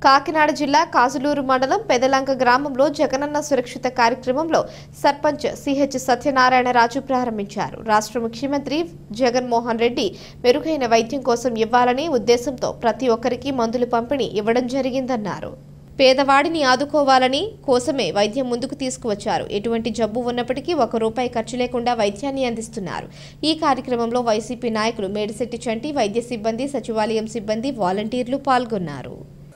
కాకినాడ జిల్లా కాజులూరు మండలం పెదలంక గ్రామంలో జగనన్న సురక్షిత కార్యక్రమంలో సర్పంచ్ సిహెచ్ సత్యనారాయణరాజు ప్రారంభించారు రాష్ట్ర ముఖ్యమంత్రి జగన్మోహన్ రెడ్డి మెరుగైన వైద్యం కోసం ఇవ్వాలనే ఉద్దేశంతో ప్రతి ఒక్కరికి మందులు పంపిణీ ఇవ్వడం జరిగిందన్నారు పేదవాడిని ఆదుకోవాలని కోసమే వైద్యం ముందుకు తీసుకువచ్చారు ఎటువంటి జబ్బు ఉన్నప్పటికీ ఒక రూపాయి ఖర్చు లేకుండా వైద్యాన్ని అందిస్తున్నారు ఈ కార్యక్రమంలో వైసీపీ నాయకులు మేడిశెట్టి చంటి వైద్య సిబ్బంది సచివాలయం సిబ్బంది వాలంటీర్లు పాల్గొన్నారు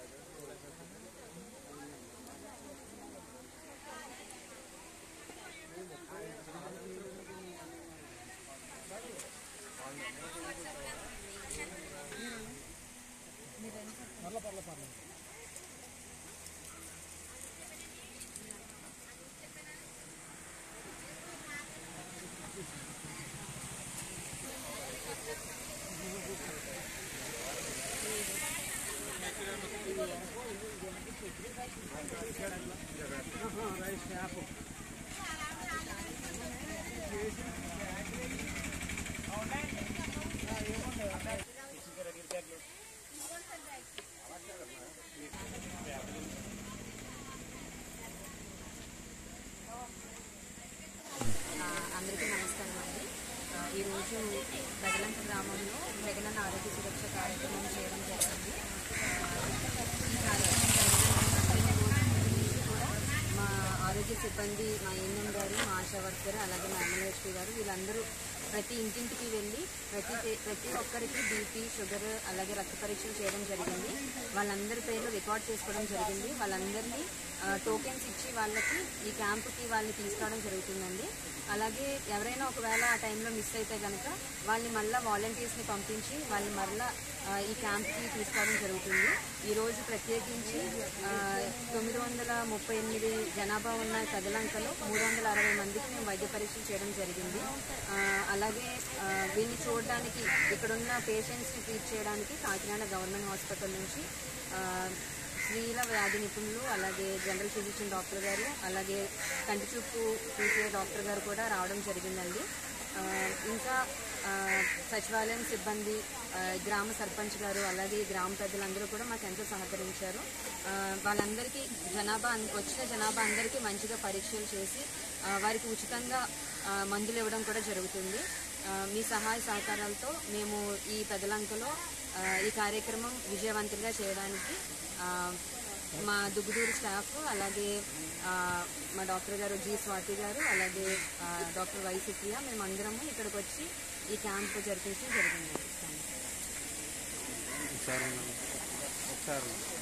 ఆ, అందరికీ నమస్కారం అండి ఆ, ఈరోజు బెదలంక గ్రామంలో జగనన్న ఆరోగ్య సురక్ష కార్యక్రమం చేయడం జరిగింది ఆ, ఈ కార్యక్రమం జరగడానికి రోజు నుంచి కూడా మా ఆరోగ్య సిబ్బంది మా ఏఎన్ఎం గారు మా ఆశా వర్కర్ అలాగే మా ఎమ్మెల్యేశ్వరి గారు వీళ్ళందరూ ప్రతి ఇంటింటికి వెళ్ళి ప్రతి పే- ప్రతి ఒక్కరికి బీపీ షుగర్ అలాగే రక్త పరీక్షలు చేయడం జరిగింది వాళ్ళందరి పేర్లు రికార్డ్ చేసుకోవడం జరిగింది వాళ్ళందరినీ ఆ, టోకెన్స్ ఇచ్చి వాళ్ళకి ఈ క్యాంపుకి వాళ్ళని తీసుకురావడం జరుగుతుందండి అలాగే ఎవరైనా ఒకవేళ ఆ టైంలో మిస్ అయితే కనుక వాళ్ళని మళ్ళీ వాలంటీర్స్ని పంపించి వాళ్ళని మళ్ళీ ఈ క్యాంప్కి తీసుకోవడం జరుగుతుంది ఈరోజు ప్రత్యేకించి ఆ, తొమ్మిది వందల ముప్పై ఎనిమిది జనాభా ఉన్న కదలంకలో మూడు వందల అరవై మందికి మేము వైద్య పరీక్షలు చేయడం జరిగింది ఆ, అలాగే ఆ, వీళ్ళని చూడడానికి ఇక్కడున్న పేషెంట్స్ని ట్రీట్ చేయడానికి కాకినాడ గవర్నమెంట్ హాస్పిటల్ నుంచి ఆ, స్త్రీల వ్యాధి నిపుణులు అలాగే జనరల్ ఫిజిషియన్ డాక్టర్ గారు అలాగే కంటి చూపు చూసే డాక్టర్ గారు కూడా రావడం జరిగిందండి ఆ, ఇంకా ఆ, సచివాలయం సిబ్బంది ఆ, గ్రామ సర్పంచ్ గారు అలాగే ఈ గ్రామ పెద్దలందరూ కూడా మాకు ఎంతో సహకరించారు ఆ, వాళ్ళందరికీ జనాభా అన్- వచ్చిన జనాభా అందరికీ మంచిగా పరీక్షలు చేసి ఆ, వారికి ఉచితంగా ఆ, మందులు ఇవ్వడం కూడా జరుగుతుంది ఆ, మీ సహాయ సహకారాలతో మేము ఈ పెదలంకలో ఆ, ఈ కార్యక్రమం విజయవంతంగా చేయడానికి ఆ, మా దుగ్గుదూరు స్టాఫ్ అలాగే ఆ, మా డాక్టర్ గారు జి స్వాతి గారు అలాగే ఆ, డాక్టర్ వై సుప్రియ మేమందరము ఇక్కడికి వచ్చి ఈ క్యాంప్ జరిపించడం జరిగింది ఒకసారి ఒకసారి